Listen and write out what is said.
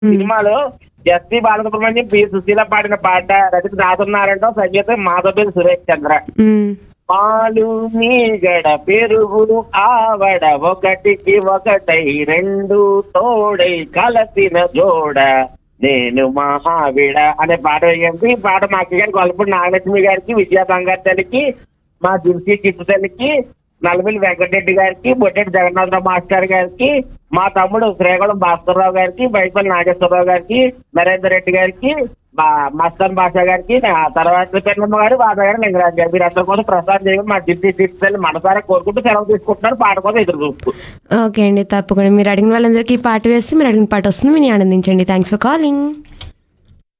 సినిమాలో SP Balasubrahmanyam P Susheela పాడిన పాట రచన రాతున్నారంటో సంగీతం మాధవపల్లి సురేష్ చంద్ర మ్మ్. పాలు మీగడ పెరుగు ఆవడ ఒకటికి ఒకటై రెండు తోడై కలసిన జోడ నేను మహావిడ అనే పాట వేయండి ఈ పాట మా అక్క గారికి కొలపూడి నాగలక్ష్మి గారికి విజయ బంగారు తల్లికి మా దిల్సీ చిట్టు తల్లికి నల్లమిల్లి వెంకటరెడ్డి గారికి బొట్టెటి జగన్నాథరావు మాస్టర్ గారికి మా తమ్ముడు శ్రీగొళం భాస్కర్రావు గారికి బైపల్లి నాగేశ్వరరావు గారికి నరేందర్ రెడ్డి గారికి బా- మస్తాన్ బాషా గారికి నా తర్వాత పెన్నమ్మ గారు బాబా గారు లింగరాజు గారు మీరు అందరి కోసం ప్రసాదం చేయడం మా దిల్సీ చిట్టు తల్లి మనసారా కోరుకుంటూ సెలవు తీసుకుంటున్నారు పాట కోసం ఎదురు చూస్తూ ఓకే అండి తప్పకుండా మీరు అడిగిన వాళ్ళందరికీ ఈ పాట వేస్తే మీరు అడిగిన పాట వస్తుంది మీరు ఆనందించండి థ్యాంక్స్ ఫర్ కాలింగ్